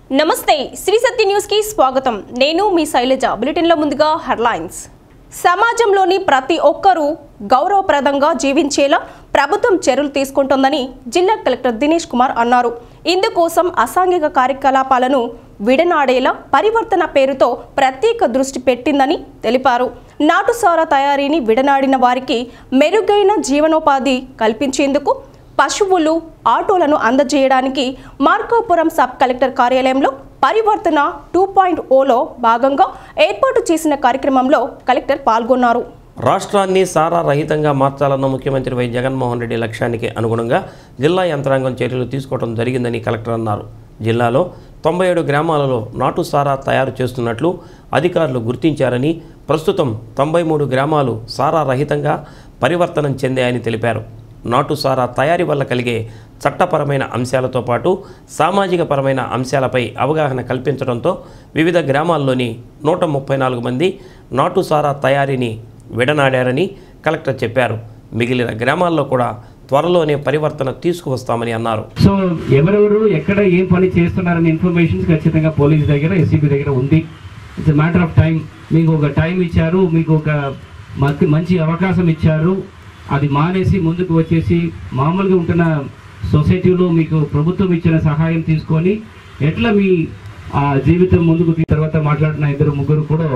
నమస్తే శ్రీ సత్య న్యూస్ కి స్వాగతం నేను మీ శైలజ బులెటిన్లో ముందుగా హెడ్లైన్స్ సమాజంలోని ప్రతి ఒక్కరూ గౌరవప్రదంగా జీవించేలా ప్రభుత్వం చర్యలు తీసుకుంటోందని జిల్లా కలెక్టర్ దినేష్ కుమార్ అన్నారు ఇందుకోసం అసాంఘిక కార్యకలాపాలను విడనాడేలా పరివర్తన పేరుతో ప్రత్యేక దృష్టి పెట్టిందని తెలిపారు నాటుసారా తయారీని విడనాడిన వారికి మెరుగైన జీవనోపాధి కల్పించేందుకు పశువులు ఆటోలను అందజేయడానికి మార్కాపురం సబ్ కలెక్టర్ కార్యాలయంలో పరివర్తన టూ పాయింట్ ఓలో భాగంగా ఏర్పాటు చేసిన కార్యక్రమంలో కలెక్టర్ పాల్గొన్నారు రాష్ట్రాన్ని సారా రహితంగా మార్చాలన్న ముఖ్యమంత్రి వై జగన్మోహన్ రెడ్డి లక్ష్యానికి అనుగుణంగా జిల్లా యంత్రాంగం చర్యలు తీసుకోవడం జరిగిందని కలెక్టర్ అన్నారు జిల్లాలో తొంభై ఏడు గ్రామాలలో నాటు సారా తయారు చేస్తున్నట్లు అధికారులు గుర్తించారని ప్రస్తుతం తొంభై మూడు గ్రామాలు సారా రహితంగా పరివర్తనం చెందాయని తెలిపారు నాటు సారా తయారీ వల్ల కలిగే చట్టపరమైన అంశాలతో పాటు సామాజిక పరమైన అంశాలపై అవగాహన కల్పించడంతో వివిధ గ్రామాల్లోని నూట ముప్పై నాలుగు మంది నాటు సారా తయారీని విడనాడారని కలెక్టర్ చెప్పారు మిగిలిన గ్రామాల్లో కూడా త్వరలోనే పరివర్తన తీసుకువస్తామని అన్నారు సో ఎవరెవరు ఎక్కడ ఏం పని చేస్తున్నారనే ఇన్ఫర్మేషన్ ఖచ్చితంగా పోలీస్ దగ్గర ఎస్సీబీ దగ్గర ఉంది ఇట్స్ మ్యాటర్ ఆఫ్ టైం మీకు ఒక టైం ఇచ్చారు మీకు ఒక మంచి మంచి అవకాశం ఇచ్చారు అది మానేసి ముందుకు వచ్చేసి మామూలుగా ఉంటున్న సొసైటీలో మీకు ప్రభుత్వం ఇచ్చిన సహాయం తీసుకొని ఎట్లా మీ ఆ జీవితం ముందుకు తీ- తర్వాత మాట్లాడిన ఇద్దరు ముగ్గురు కూడా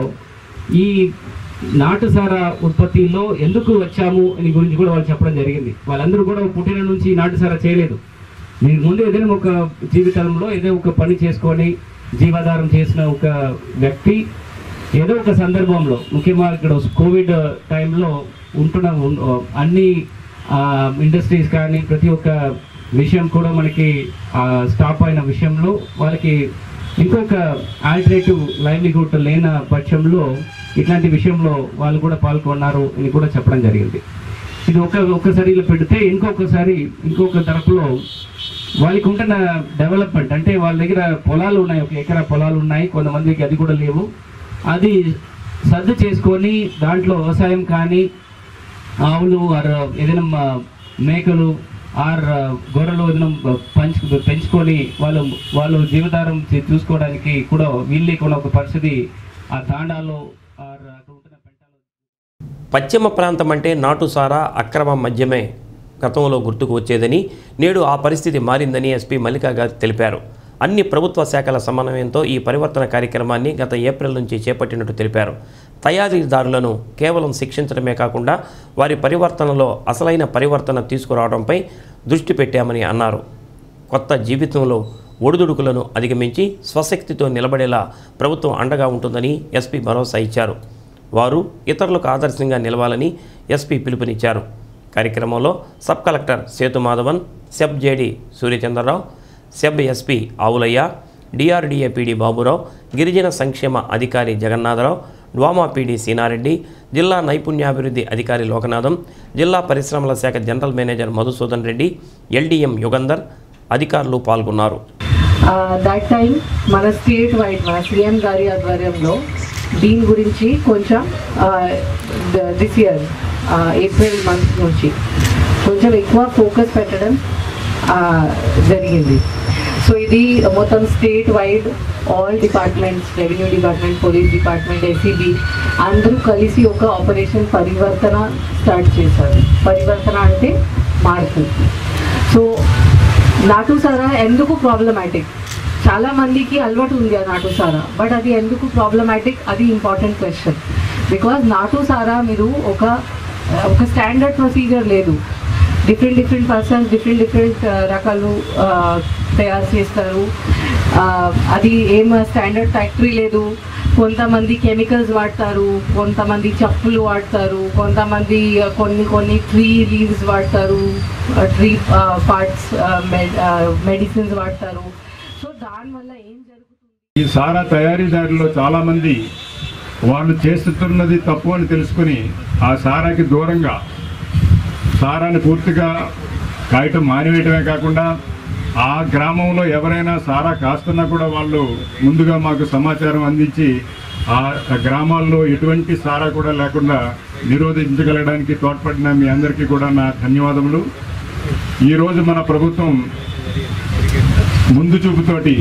ఈ నాటుసారా ఉత్పత్తిలో ఎందుకు వచ్చాము అని గురించి కూడా వాళ్ళు చెప్పడం జరిగింది వాళ్ళందరూ కూడా పుట్టిన నుంచి ఈ నాటుసారా చేయలేదు మీరు ముందు ఏదైనా ఒక జీవితంలో ఏదో ఒక పని చేసుకొని జీవాధారం చేసిన ఒక వ్యక్తి ఏదో ఒక సందర్భంలో ముఖ్యంగా ఇక్కడ కోవిడ్ టైంలో ఉంటున్న ఉన్- అన్ని ఇండస్ట్రీస్ కానీ ప్రతి ఒక్క విషయం కూడా మనకి స్టాప్ అయిన విషయంలో వాళ్ళకి ఇంకొక ఆల్టర్నేటివ్ లైవ్లీహుడ్ లేన పక్షంలో ఇట్లాంటి విషయంలో వాళ్ళు కూడా పాల్గొన్నారు అని కూడా చెప్పడం జరిగింది ఇది ఒక ఒక్కసారి ఇలా పెడితే ఇంకొకసారి ఇంకొక తరపులో వాళ్ళకి ఉంటున్న డెవలప్మెంట్ అంటే వాళ్ళ దగ్గర పొలాలు ఉన్నాయి ఒక ఎకరా పొలాలు ఉన్నాయి కొంతమందికి అది కూడా లేవు అది సర్దు చేసుకొని దాంట్లో వ్యవసాయం కానీ ఆవులు ఆర్ ఏదైనా మ- మేకలు ఆర్ గొర్రెలు ఏదైనా పంచు పెంచుకొని వాళ్ళు వాళ్ళు జీవధారం చే- చూసుకోవడానికి కూడా వీలు లేకుండా ఒక పరిస్థితి ఆ తాండాలో ఆర్ అక్కడ ఉంటున్న పెంటలో పశ్చిమ ప్రాంతం అంటే నాటుసారా అక్రమ మద్యమే గతంలో గుర్తుకు వచ్చేదని నేడు ఆ పరిస్థితి మారిందని ఎస్పీ మల్లికా గారు తెలిపారు అన్ని ప్రభుత్వ శాఖల సమన్వయంతో ఈ పరివర్తన కార్యక్రమాన్ని గత ఏప్రిల్ నుంచి చేపట్టినట్టు తెలిపారు తయారీదారులను కేవలం శిక్షించడమే కాకుండా వారి పరివర్తనలో అసలైన పరివర్తన తీసుకురావడంపై దృష్టి పెట్టామని అన్నారు కొత్త జీవితంలో ఒడిదుడుకులను అధిగమించి స్వశక్తితో నిలబడేలా ప్రభుత్వం అండగా ఉంటుందని ఎస్పీ భరోసా ఇచ్చారు వారు ఇతరులకు ఆదర్శంగా నిలవాలని ఎస్పీ పిలుపునిచ్చారు కార్యక్రమంలో sub collector Sethu Madhavan SEB JD Suryachandrarao SEB SP Avulaiah DRDA PD Baburao గిరిజన సంక్షేమ అధికారి జగన్నాథరావు డ్వామా పీడీ సీనారెడ్డి జిల్లా నైపుణ్యాభివృద్ధి అధికారి లోకనాథం జిల్లా పరిశ్రమల శాఖ general manager Madhusudan Reddy LDM Yugandhar అధికారులు పాల్గొన్నారు దట్ టైం మన స్టేట్ వైడ్ మన సీఎం గారి ఆధ్వర్యంలో దీని గురించి కొంచెం దిస్ ఇయర్ ఏప్రిల్ మంత్ నుంచి కొంచెం ఎక్కువ ఫోకస్ పెట్టడం ఆ, జరిగింది సో ఇది మొత్తం state wide all departments revenue department police department SEB అందరూ కలిసి ఒక ఆపరేషన్ పరివర్తన స్టార్ట్ చేశారు పరివర్తన అంటే మార్పు సో నాటుసారా ఎందుకు ప్రాబ్లమాటిక్ చాలా మందికి అలవాటు ఉంది ఆ నాటుసారా బట్ అది ఎందుకు ప్రాబ్లమాటిక్ అది ఇంపార్టెంట్ క్వశ్చన్ బికాజ్ నాటుసారా మీరు ఒక ఒక స్టాండర్డ్ ప్రొసీజర్ లేదు different different persons different different రకాలు ఆ, తయారు చేస్తారు ఆ, అది ఏం స్టాండర్డ్ ఫ్యాక్టరీ లేదు కొంతమంది కెమికల్స్ వాడతారు కొంతమంది చెప్పులు వాడతారు కొంతమంది ఆ, కొన్ని కొన్ని ట్రీ లీవ్స్ వాడతారు ట్రీ పార్ట్స్ మెడిసిన్స్ వాడతారు సో దానివల్ల ఏం జరుగుతుంది ఈ సారా తయారీదారుల్లో చాలా మంది వాళ్ళు చేస్తున్నది తప్పు అని తెలుసుకుని ఆ సారాకి దూరంగా సారాన్ని పూర్తిగా కాయటం మానివేయటమే కాకుండా ఆ గ్రామంలో ఎవరైనా సారా కాస్తున్నా కూడా వాళ్ళు ముందుగా మాకు సమాచారం అందించి ఆ గ్రామాల్లో ఎటువంటి సారా కూడా లేకుండా నిరోధించగలగడానికి తోడ్పడిన మీ అందరికీ కూడా నా ధన్యవాదములు ఈరోజు మన ప్రభుత్వం ముందు చూపుతోటి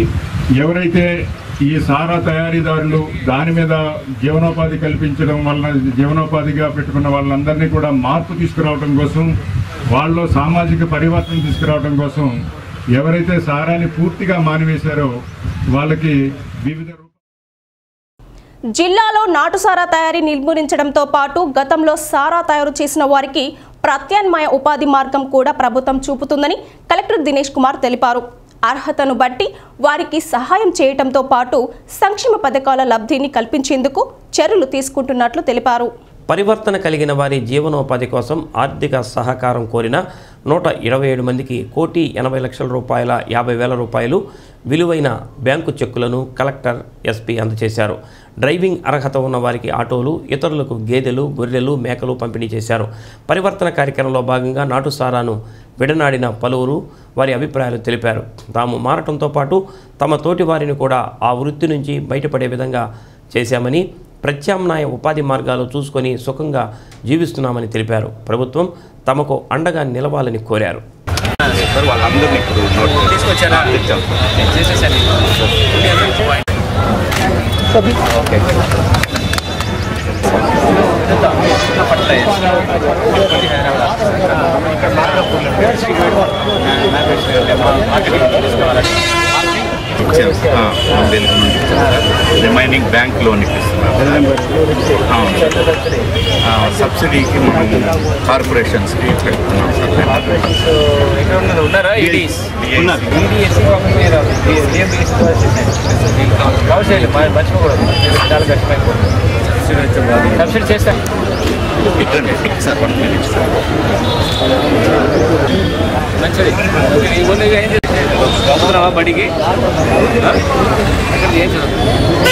ఎవరైతే ఈ సారా తయారీదారులు దాని మీద జీవనోపాధి కల్పించడం వలన జీవనోపాధిగా పెట్టుకున్న వాళ్ళందరినీ కూడా మార్పు తీసుకురావడం కోసం వాళ్ళలో సామాజిక పరివర్తన తీసుకురావడం కోసం ఎవరైతే సారాన్ని పూర్తిగా మానివేశారో వాళ్ళకి వివిధ రూప- జిల్లాలో నాటు సారా తయారీ నిర్మూలించడంతో పాటు గతంలో సారా తయారు చేసిన వారికి ప్రత్యామ్నాయ ఉపాధి మార్గం కూడా ప్రభుత్వం చూపుతుందని కలెక్టర్ దినేష్ కుమార్ తెలిపారు అర్హతను బట్టి వారికి సహాయం చేయటంతో పాటు సంక్షేమ పథకాల లబ్ధిని కల్పించేందుకు చర్యలు తీసుకుంటున్నట్లు తెలిపారు పరివర్తన కలిగిన వారి జీవనోపాధి కోసం ఆర్థిక సహకారం కోరిన నూట ఇరవై ఏడు మందికి కోటి ఎనభై లక్షల రూపాయల యాభై వేల రూపాయలు విలువైన బ్యాంకు చెక్కులను కలెక్టర్ ఎస్పీ అందజేశారు డ్రైవింగ్ అర్హత ఉన్న వారికి ఆటోలు ఇతరులకు గేదెలు గొర్రెలు మేకలు పంపిణీ చేశారు పరివర్తన కార్యక్రమంలో భాగంగా నాటు సారాను విడనాడిన పలువురు వారి అభిప్రాయాలు తెలిపారు తాము మారటంతో పాటు తమ తోటి వారిని కూడా ఆ వృత్తి నుంచి బయటపడే విధంగా చేశామని ప్రత్యామ్నాయ ఉపాధి మార్గాలు చూసుకొని సుఖంగా జీవిస్తున్నామని తెలిపారు ప్రభుత్వం తమకు అండగా నిలవాలని కోరారు సార్ వాళ్ళందరినీ ఇప్పుడు నోట్ తీసుకొచ్చారా తెచ్చాం ఓకే ఇచ్చాం ఆ, ముందు నుండి ఇచ్చాం సార్ రిమైనింగ్ బ్యాంక్ లోన్ ఇప్పిస్తున్నాం సార్. అవును ఆ, సబ్సిడీకి మనం కార్పొరేషన్స్కి పెడుతున్నాం సార్ ఉన్నారా ఈడీస్ ఉన్నారు. ఈడీఎస్సీ మీద ఏఎంబీఎస్ కౌశల్యం మర్చిపోకూడదు చాలా కష్టమైపోతుంది సబ్సిడీ చేస్తాం ఇక్కడనే సార్ వన్ మినిట్ సార్ మంచిది ఈ ముందు ఏం చదువుతున్నావా బడికి ఆ? అక్కడ ఏం చదువు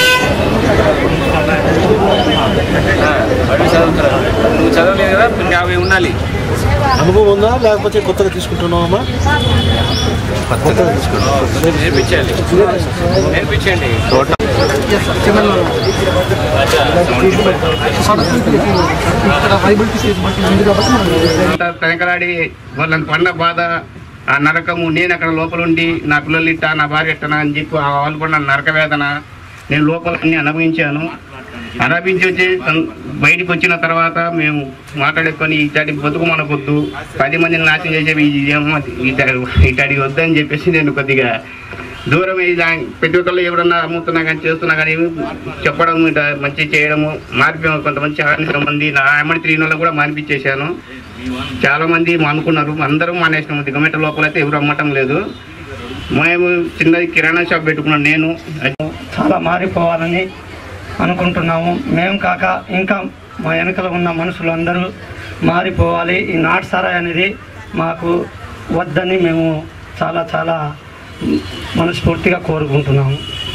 ఆ, బడి చదువుతున్నా నువ్వు చదవలేదు కదా ఇప్పుడు యాభై ఉండాలి అనుభవం ఉందా లేకపోతే కొత్తగా తీసుకుంటున్నావమ్మా కొత్తగా తీసుకుంటున్నావు నేర్పించాలి నేర్పించండి పెంకలాడి వాళ్ళని పడిన బాధ ఆ నరకము నేను అక్కడ లోపల ఉండి నా పిల్లలు ఇట్టా నా భార్య ఇట్టనా అని చెప్పి ఆ వాళ్ళు కూడా నా నరక వేదన నేను లోపల అన్ని అనుభవించాను అనుభవించి వచ్చి తన్- బయటికి వచ్చిన తర్వాత మేము మాట్లాడుకొని ఇటాడి బతుకు మనకొద్దు పది మందిని నాశనం చేసేవి ఇదేమో ఇటాడి ఇటాడికి వద్దని చెప్పేసి నేను కొద్దిగా దూరం అయ్యి దాని ప్రతి ఒక్కళ్ళు ఎవరన్నా అమ్ముతున్నా కానీ చేస్తున్నా కానీ చెప్పడం ఇట్లా మంచి చేయడము మార్పి కొంతమంది చాలా మంది నా అమ్మడి తిరిగిన వాళ్ళని కూడా మానిపించేశాను చాలా మంది మానుకున్నారు అందరం మానేసినాము దిగమెట్ట లోపల అయితే ఎవరు అమ్మటం లేదు మేము చిన్నది కిరాణా షాప్ పెట్టుకున్నాను నేను చాలా మారిపోవాలని అనుకుంటున్నాము మేము కాక ఇంకా మా వెనకల ఉన్న మనుషులు అందరూ మారిపోవాలి ఈ నాటు సారాయి అనేది మాకు వద్దని మేము చాలా చాలా మనస్ఫూర్తిగా కోరుకుంటున్నాము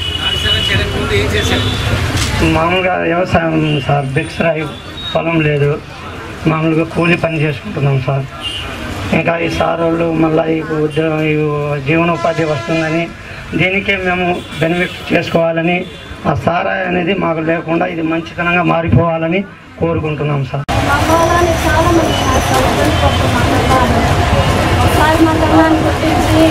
ఏం చేశారు మామూలుగా వ్యవసాయం సార్ బిక్సరాయి పొలం లేదు మామూలుగా కూలి పని చేసుకుంటున్నాం సార్ ఇంకా ఈ సార్ వాళ్ళు మళ్ళీ ఈ ఉద్యోగం ఈ జీవనోపాధి వస్తుందని దీనికే మేము బెనిఫిట్ చేసుకోవాలని ఆ సారాయి అనేది మాకు లేకుండా ఇది మంచితనంగా మారిపోవాలని కోరుకుంటున్నాం సార్ మా పొలానికి చాలా మంది చేస్తారు ఇబ్బంది పడుతున్నాం ఒకసారి మా కన్నాన్ని గుర్తించి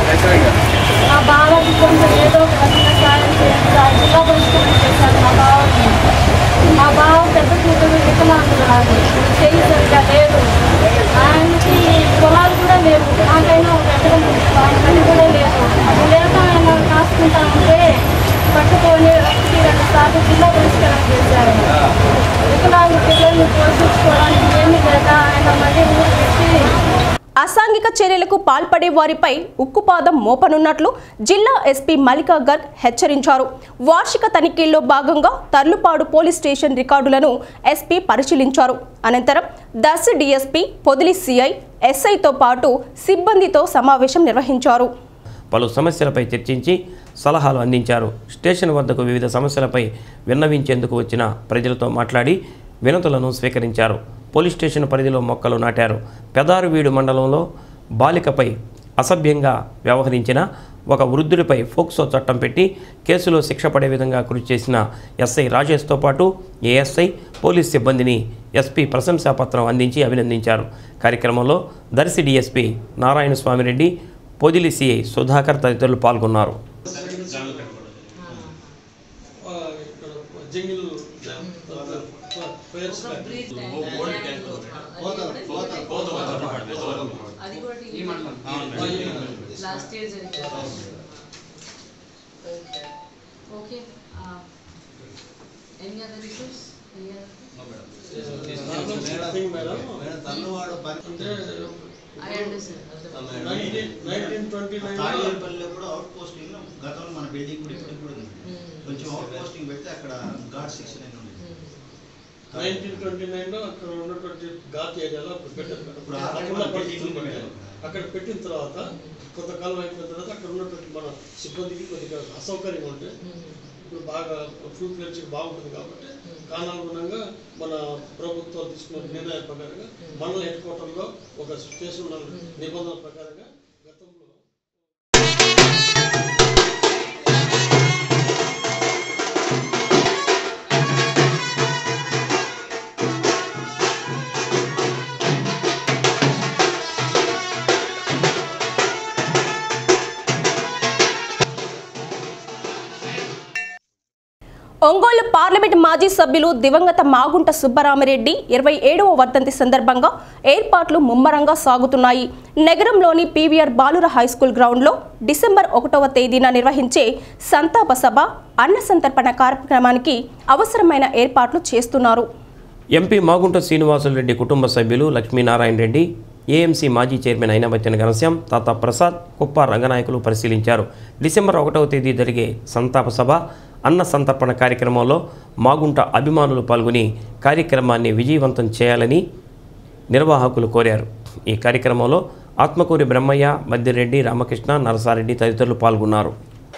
మా బావకి కొంచెం ఏదో ఒక రకంగా సాయం చేసి ఆ జిల్లా పరిష్కారం చేశారు మా బావకి మా బావ పెద్ద కూతురు వికలాంగురాలు చెయ్యి సరిగ్గా లేదు ఆయనకి పొలాలు కూడా లేవు నాకైనా ఒక ఎకరం ఉంది. ఆయనకని కూడా లేదు అది లేక ఆయన కాసుకుంటా ఉంటే పట్టుకొని ఒకటి రెండు సార్లు జిల్లా పరిష్కారం చేశారు వికలాంగు పిల్లల్ని పోషించుకోవడానికి ఏమీ లేక ఆయన మళ్ళీ ఊరు పెట్టి అసాంఘిక చర్యలకు పాల్పడే వారిపై ఉక్కుపాదం మోపనున్నట్లు జిల్లా ఎస్పీ మల్లికా గర్గ్ హెచ్చరించారు వార్షిక తనిఖీల్లో భాగంగా తర్లుపాడు పోలీస్ స్టేషన్ రికార్డులను ఎస్పీ పరిశీలించారు అనంతరం దర్శి డీఎస్పీ పొదిలి సిఐ ఎస్ఐతో పాటు సిబ్బందితో సమావేశం నిర్వహించారు పలు సమస్యలపై చర్చించి సలహాలు అందించారు స్టేషన్ వద్దకు వివిధ సమస్యలపై విన్నవించేందుకు వచ్చిన ప్రజలతో మాట్లాడి వినతులను స్వీకరించారు పోలీస్ స్టేషన్ పరిధిలో మొక్కలు నాటారు పెదారువీడు మండలంలో బాలికపై అసభ్యంగా వ్యవహరించిన ఒక వృద్ధుడిపై ఫోక్సో చట్టం పెట్టి కేసులో శిక్ష పడే విధంగా కృషి చేసిన ఎస్ఐ రాజేష్తో పాటు ఏఎస్ఐ పోలీస్ సిబ్బందిని ఎస్పీ ప్రశంసాపత్రం అందించి అభినందించారు కార్యక్రమంలో దర్శి డీఎస్పీ నారాయణ స్వామిరెడ్డి పొదిలి సిఐ సుధాకర్ తదితరులు పాల్గొన్నారు ఆ, ఇక్కడ జంగిల్ ఫైర్స్ అది కూడా ఈ మండలం. లాస్ట్ ఇయర్ జరిగింది okay any other issues any I understand తాడేపల్లిలో కూడా అవుట్ పోస్టింగ్ గతంలో మన బిల్డింగ్ కూడా ఇప్పటికి కూడా ఉంది కొంచెం అవుట్ పోస్టింగ్ పెడితే అక్కడ గార్డ్ సెక్షన్ అని ఉండేది నైన్టీన్ ట్వంటీ నైన్ లో అక్కడ ఉన్నటువంటి ఘాట్ ఏరియాలో అప్పుడు పెట్టారు ఇప్పుడు అక్కడ ఆల్రెడీ ఉన్న మన పరిస్థితులు building బట్టి ఉంది. అక్కడ పెట్టిన తర్వాత కొంతకాలం అయిపోయిన తర్వాత అక్కడ ఉన్నటువంటి మన సిబ్బందికి కొద్దిగా అసౌకర్యంగా ఉంటే ఇప్పుడు బాగా ఫుల్ ఫ్లెడ్జ్ బాగుంటుంది కాబట్టి కాలానుగుణంగా మన ప్రభుత్వం తీసుకున్న నిర్ణయాల ప్రకారంగా మండల హెడ్ క్వార్టర్లో ఒక స్టేషన్ ఉన్న నిబంధనల ప్రకారంగా గతంలో ఒంగోలు పార్లమెంట్ మాజీ సభ్యులు దివంగత మాగుంట సుబ్బరామిరెడ్డి ఇరవై ఏడవ వర్ధంతి సందర్భంగా ఏర్పాట్లు ముమ్మరంగా సాగుతున్నాయి నగరంలోని పీవీఆర్ బాలుర హైస్కూల్ గ్రౌండ్లో డిసెంబర్ ఒకటవ తేదీన నిర్వహించే సంతాప సభ అన్న సంతర్పణ కార్యక్రమానికి అవసరమైన ఏర్పాట్లు చేస్తున్నారు ఎంపీ మాగుంట శ్రీనివాసులరెడ్డి కుటుంబ సభ్యులు లక్ష్మీనారాయణ రెడ్డి ఏఎంసీ మాజీ చైర్మన్ అయినబత్తిన ఘనశ్యాం తాత ప్రసాద్ కుప్ప రంగనాయకులు పరిశీలించారు డిసెంబర్ ఒకటవ తేదీ జరిగే సంతాప సభ అన్న సంతర్పణ కార్యక్రమంలో మాగుంట అభిమానులు పాల్గొని కార్యక్రమాన్ని విజయవంతం చేయాలని నిర్వాహకులు కోరారు ఈ కార్యక్రమంలో ఆత్మకూరి బ్రహ్మయ్య మద్దిరెడ్డి రామకృష్ణ నరసారెడ్డి తదితరులు పాల్గొన్నారు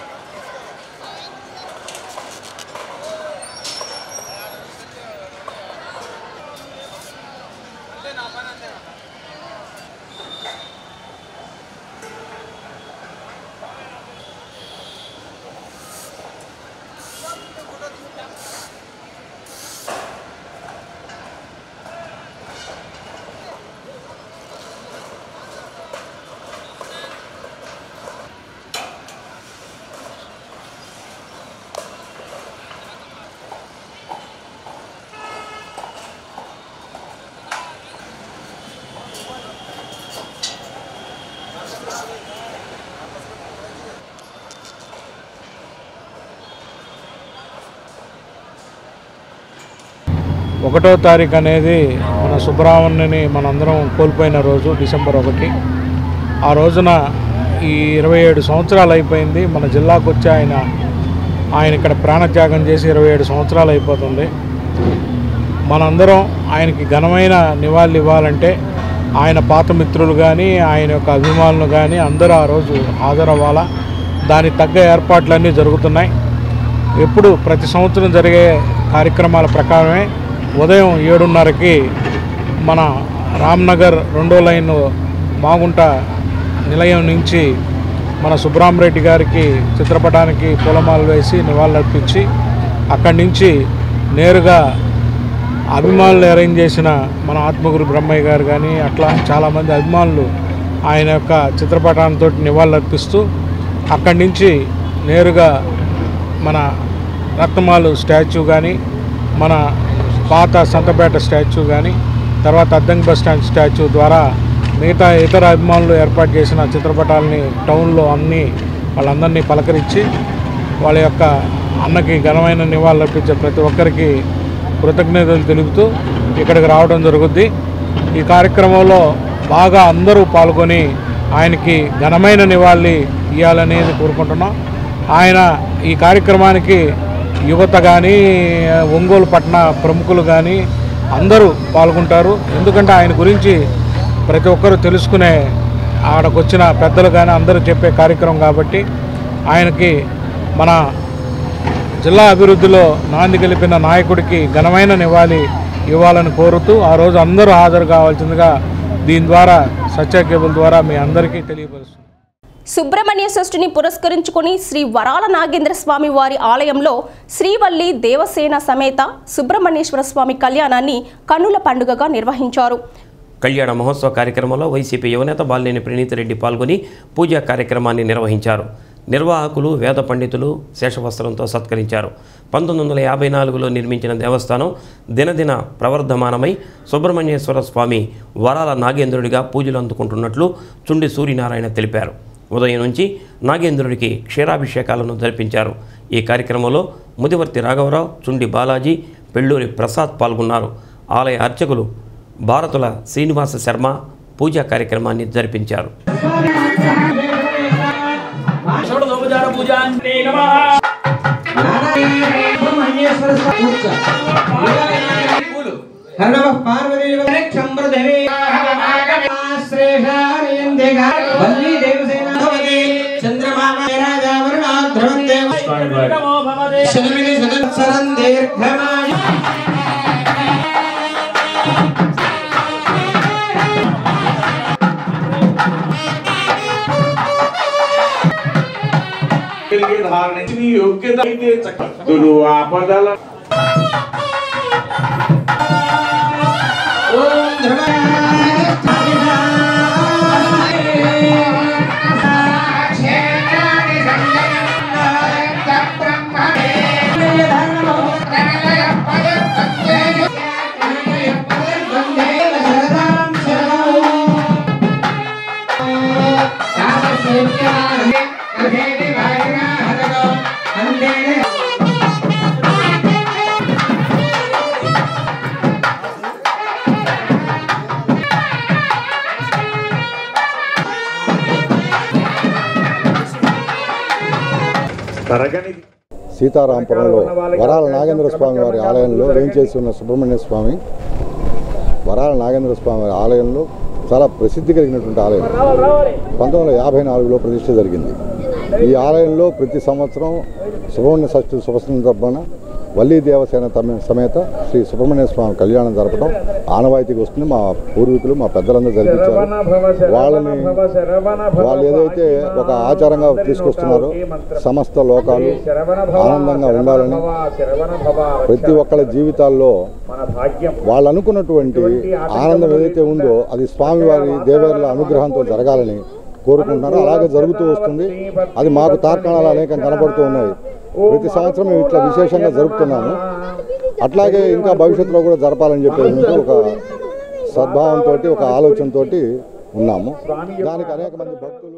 ఒకటో తారీఖు అనేది మన సుబ్రహ్మణ్యని మనందరం కోల్పోయిన రోజు డిసెంబర్ ఒకటి ఆ రోజున ఈ ఇరవై ఏడు సంవత్సరాలు అయిపోయింది మన జిల్లాకు వచ్చి ఆయన ఆయన ఇక్కడ ప్రాణత్యాగం చేసి ఇరవై ఏడు సంవత్సరాలు అయిపోతుంది మనందరం ఆయనకి ఘనమైన నివాళులు ఇవ్వాలంటే ఆయన పాత మిత్రులు కానీ ఆయన యొక్క అభిమానులు కానీ అందరూ ఆ రోజు హాజరవ్వాలా దానికి తగ్గ ఏర్పాట్లన్నీ జరుగుతున్నాయి ఎప్పుడు ప్రతి సంవత్సరం జరిగే కార్యక్రమాల ప్రకారమే ఉదయం ఏడున్నరకి మన రామ్నగర్ రెండో లైన్ మాగుంట నిలయం నుంచి మన సుబ్రహ్మరెడ్డి గారికి చిత్రపటానికి పూలమాలలు వేసి నివాళులర్పించి అక్కడి నుంచి నేరుగా అభిమానులు అరేంజ్ చేసిన మన ఆత్మగురు బ్రహ్మయ్య గారు కానీ అట్లా చాలామంది అభిమానులు ఆయన యొక్క చిత్రపటాలతో నివాళులర్పిస్తూ అక్కడి నుంచి నేరుగా మన రత్నమాలు స్టాచ్యూ కానీ మన పాత సంతపేట స్టాచ్యూ కానీ తర్వాత అద్దంకి బస్ స్టాండ్ స్టాచ్యూ ద్వారా మిగతా ఇతర అభిమానులు ఏర్పాటు చేసిన చిత్రపటాలని టౌన్లో అన్ని వాళ్ళందరినీ పలకరించి వాళ్ళ యొక్క అన్నకి ఘనమైన నివాళులు అర్పించే ప్రతి ఒక్కరికి కృతజ్ఞతలు తెలుపుతూ ఇక్కడికి రావడం జరుగుద్ది ఈ కార్యక్రమంలో బాగా అందరూ పాల్గొని ఆయనకి ఘనమైన నివాళి ఇవ్వాలనేది కోరుకుంటున్నాం ఆయన ఈ కార్యక్రమానికి యువత కానీ ఒంగోలు పట్టణ ప్రముఖులు కానీ అందరూ పాల్గొంటారు ఎందుకంటే ఆయన గురించి ప్రతి ఒక్కరూ తెలుసుకునే ఆడకు వచ్చిన పెద్దలు కానీ అందరూ చెప్పే కార్యక్రమం కాబట్టి ఆయనకి మన జిల్లా అభివృద్ధిలో నాంది గెలిపిన నాయకుడికి ఘనమైన నివాళి ఇవ్వాలని కోరుతూ ఆ రోజు అందరూ హాజరు కావాల్సిందిగా దీని ద్వారా సత్య కేబుల్ ద్వారా మీ అందరికీ తెలియపరుస్తుంది సుబ్రహ్మణ్య షష్ఠిని పురస్కరించుకుని శ్రీ వరాల నాగేంద్ర స్వామి వారి ఆలయంలో శ్రీవల్లి దేవసేన సమేత సుబ్రహ్మణ్యేశ్వర స్వామి కళ్యాణాన్ని కన్నుల పండుగగా నిర్వహించారు కళ్యాణ మహోత్సవ కార్యక్రమంలో వైసీపీ యువనేత బాలినేని ప్రణీత్ రెడ్డి పాల్గొని పూజా కార్యక్రమాన్ని నిర్వహించారు నిర్వాహకులు వేద పండితులు శేషవస్త్రంతో సత్కరించారు పంతొమ్మిది వందల యాభై నాలుగులో నిర్మించిన దేవస్థానం దినదిన ప్రవర్ధమానమై సుబ్రహ్మణ్యేశ్వర స్వామి వరాల నాగేంద్రుడిగా పూజలు అందుకుంటున్నట్లు చుండి సూర్యనారాయణ తెలిపారు ఉదయం నుంచి నాగేంద్రుడికి క్షీరాభిషేకాలను జరిపించారు ఈ కార్యక్రమంలో ముదివర్తి రాఘవరావు చుండి బాలాజీ పెళ్ళూరి ప్రసాద్ పాల్గొన్నారు ఆలయ అర్చకులు భారతుల శ్రీనివాస శర్మ పూజా కార్యక్రమాన్ని జరిపించారు యోగ్యత అయితే చక్కదులు ఆపదల తరగని సీతారాంపురంలో వరాల నాగేంద్ర స్వామి వారి ఆలయంలో వేయించేసి ఉన్న సుబ్రహ్మణ్య స్వామి వరాల నాగేంద్ర స్వామి వారి ఆలయంలో చాలా ప్రసిద్ధి కలిగినటువంటి ఆలయం పంతొమ్మిది వందల యాభై నాలుగులో ప్రతిష్ఠ జరిగింది ఈ ఆలయంలో ప్రతి సంవత్సరం సుబ్రహ్మణ్య షష్ఠి శుభ సందర్భాన వల్లీ దేవసేన తమ సమేత శ్రీ సుబ్రహ్మణ్య స్వామి కళ్యాణం జరపడం ఆనవాయితీకి వస్తుంది మా పూర్వీకులు మా పెద్దలందరూ జరిపించారు వాళ్ళని వాళ్ళు ఏదైతే ఒక ఆచారంగా తీసుకొస్తున్నారో సమస్త లోకాలు ఆనందంగా ఉండాలని ప్రతి ఒక్కళ్ళ జీవితాల్లో వాళ్ళు అనుకున్నటువంటి ఆనందం ఏదైతే ఉందో అది స్వామివారి దేవేరుల అనుగ్రహంతో జరగాలని కోరుకుంటున్నారు అలాగే జరుగుతూ వస్తుంది అది మాకు తార్కాణాలు అనేకం కనబడుతూ ఉన్నాయి ప్రతి సంవత్సరం మేము ఇట్లా విశేషంగా జరుపుతున్నాము అట్లాగే ఇంకా భవిష్యత్తులో కూడా జరపాలని చెప్పేసి ఒక సద్భావంతో ఒక ఆలోచనతో ఉన్నాము దానికి అనేక మంది భక్తులు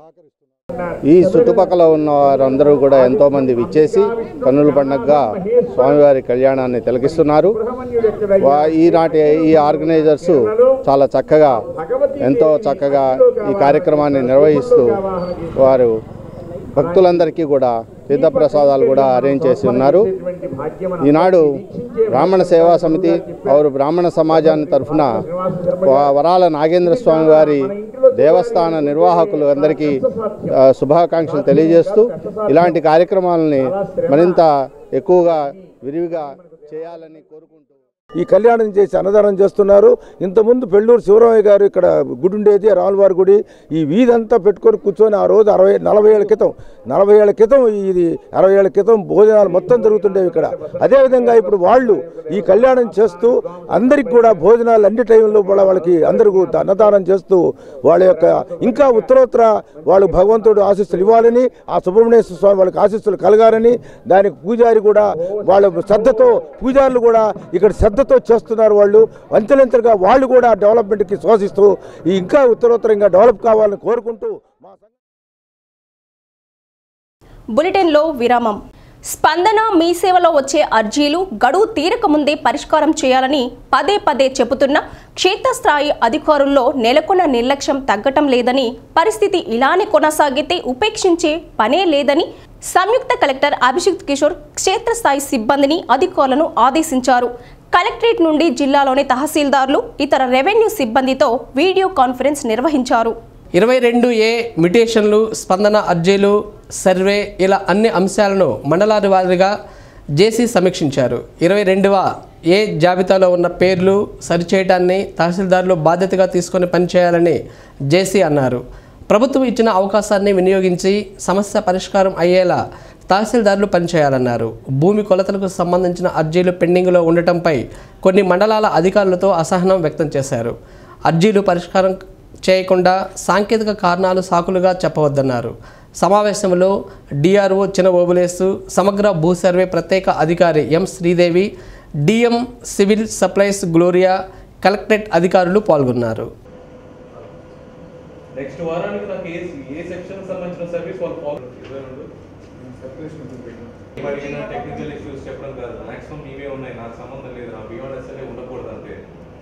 ఈ చుట్టుపక్కల ఉన్న వారందరూ కూడా ఎంతోమంది విచ్చేసి కన్నుల పండగగా స్వామివారి కళ్యాణాన్ని తిలకిస్తున్నారు వా- ఈనాటి ఈ ఆర్గనైజర్స్ చాలా చక్కగా ఎంతో చక్కగా ఈ కార్యక్రమాన్ని నిర్వహిస్తూ వారు భక్తులందరికీ కూడా తీర్థప్రసాదాలు కూడా అరేంజ్ చేసి ఉన్నారు ఈనాడు బ్రాహ్మణ సేవా సమితి వారు బ్రాహ్మణ సమాజాన్ని తరఫున వ- వరాల నాగేంద్ర స్వామి వారి దేవస్థాన నిర్వాహకులు అందరికీ ఆ, శుభాకాంక్షలు తెలియజేస్తూ ఇలాంటి కార్యక్రమాలని మరింత ఎక్కువగా విరివిగా చేయాలని కోరుకుంటూ ఈ కళ్యాణం చేసి అన్నదానం చేస్తున్నారు ఇంతకుముందు పెళ్ళూరు శివరామయ్య గారు ఇక్కడ గుడి ఉండేది రాములవారి గుడి ఈ వీధంతా పెట్టుకొని కూర్చొని ఆ రోజు అరవై నలభై ఏళ్ళ క్రితం నలభై ఏళ్ళ క్రితం ఇది అరవై ఏళ్ళ క్రితం భోజనాలు మొత్తం జరుగుతుండేవి ఇక్కడ అదేవిధంగా ఇప్పుడు వాళ్ళు ఈ కళ్యాణం చేస్తూ అందరికి కూడా భోజనాలు అన్ని టైంలో కూడా వాళ్ళకి అందరికీ అన్నదానం చేస్తూ వాళ్ళ యొక్క ఇంకా ఉత్తరోత్తర వాళ్ళు భగవంతుడు ఆశీస్సులు ఇవ్వాలని ఆ సుబ్రహ్మణ్యేశ్వర స్వామి వాళ్ళకి ఆశీస్సులు కలగాలని దానికి పూజారి కూడా వాళ్ళ శ్రద్ధతో పూజారులు కూడా ఇక్కడ శ్రద్ధతో చేస్తున్నారు వాళ్ళు అంచెలంచెలుగా వాళ్ళు కూడా డెవలప్మెంట్కి శ్వాసిస్తూ ఈ ఇంకా ఉత్తరోత్తరంగా డెవలప్ కావాలని కోరుకుంటూ బులెటిన్లో విరామం స్పందన మీ సేవలో వచ్చే అర్జీలు గడువు తీరక ముందే పరిష్కారం చేయాలని పదే పదే చెబుతున్న క్షేత్రస్థాయి అధికారుల్లో నెలకొన్న నిర్లక్ష్యం తగ్గటం లేదని పరిస్థితి ఇలానే కొనసాగితే ఉపేక్షించే పనే లేదని సంయుక్త కలెక్టర్ అభిషేక్ కిషోర్ క్షేత్రస్థాయి సిబ్బందిని అధికారులను ఆదేశించారు కలెక్టరేట్ నుండి జిల్లాలోని తహసీల్దార్లు ఇతర రెవెన్యూ సిబ్బందితో వీడియో కాన్ఫరెన్స్ నిర్వహించారు ఇరవై రెండు ఏ మ్యుటేషన్లు స్పందన అర్జీలు సర్వే ఇలా అన్ని అంశాలను మండలాది వారీగా జేసీ సమీక్షించారు ఇరవై రెండవ ఏ జాబితాలో ఉన్న పేర్లు సరిచేయడాన్ని తహసీల్దార్లు బాధ్యతగా తీసుకొని పనిచేయాలని జేసీ అన్నారు ప్రభుత్వం ఇచ్చిన అవకాశాన్ని వినియోగించి సమస్య పరిష్కారం అయ్యేలా తహసీల్దార్లు పనిచేయాలన్నారు భూమి కొలతలకు సంబంధించిన అర్జీలు పెండింగ్లో ఉండటంపై కొన్ని మండలాల అధికారులతో అసహనం వ్యక్తం చేశారు అర్జీలు పరిష్కారం చేయకుండా సాంకేతిక కారణాలు సాకులుగా చెప్పవద్దన్నారు సమావేశంలో డిఆర్ఓ చిన్న ఓబులేసు సమగ్ర భూ సర్వే ప్రత్యేక అధికారి M Sridevi DM civil supplies Gloria collectorate అధికారులు పాల్గొన్నారు నెక్స్ట్ వారానికి నాకు ఏ ఏ సెక్షన్ సంబంధించిన సర్వీస్ వాళ్ళు ఫాలో ఇరవై రెండు అడిగిన టెక్నికల్ ఇష్యూస్ చెప్పడం కాదు మాక్సిమం ఇవే ఉన్నాయి నాకు సంబంధం లేదు నా బియాండ్ ఎస్ఎల్ఏ ఉండకూడదు అంతే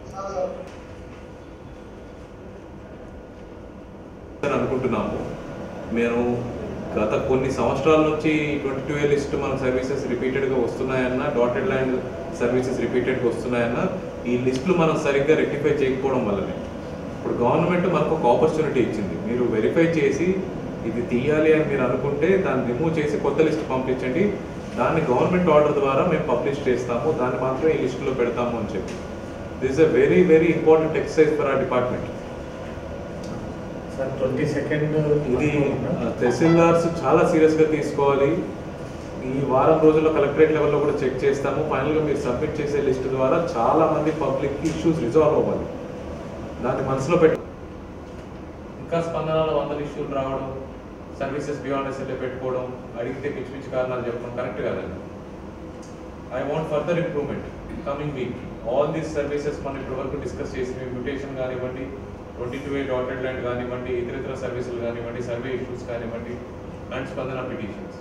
అని అనుకుంటున్నాము మేము గత కొన్ని సంవత్సరాల నుంచి ట్వంటీ టూ ఏ లిస్ట్ మన సర్వీసెస్ రిపీటెడ్గా వస్తున్నాయన్నా డాటెడ్ ల్యాండ్ సర్వీసెస్ రిపీటెడ్గా వస్తున్నాయన్నా ఈ లిస్టులు మనం సరిగ్గా రెక్టిఫై చేయకపోవడం వల్లనే ఇప్పుడు గవర్నమెంట్ మనకు ఒక ఆపర్చునిటీ ఇచ్చింది మీరు వెరిఫై చేసి ఇది తీయాలి అని మీరు అనుకుంటే దాన్ని రిమూవ్ చేసి కొత్త లిస్ట్ పంపించండి దాన్ని గవర్నమెంట్ ఆర్డర్ ద్వారా మేము పబ్లిష్ చేస్తాము దాన్ని మాత్రం ఈ లిస్టులో పెడతాము అని చెప్పి this a very very important exercise for our department sir twenty second ఇది తహసీల్దార్స్ చాలా సీరియస్గా తీసుకోవాలి ఈ వారం రోజుల్లో కలెక్టరేట్ లెవెల్లో కూడా చెక్ చేస్తాము ఫైనల్గా మీరు సబ్మిట్ చేసే లిస్ట్ ద్వారా చాలా మంది పబ్లిక్కి ఇష్యూస్ రిజాల్వ్ అవ్వాలి దాన్ని మనసులో పెట్టు ఇంకా స్పందనలో వందల ఇష్యూలు రావడం సర్వీసెస్ బియాండ్ ఎస్ఎల్ఏ పెట్టుకోవడం అడిగితే పిచ్చి పిచ్చి కారణాలు చెప్పడం కరెక్ట్ కాదండి I want further improvement coming week all these services మనం ఇప్పటి వరకు డిస్కస్ చేసి మ్యూటేషన్ కానివ్వండి twenty two A dotted land కానివ్వండి ఇతరితర సర్వీసులు కానివ్వండి సర్వే ఇష్యూస్ కానివ్వండి అండ్ స్పందన పిటిషన్స్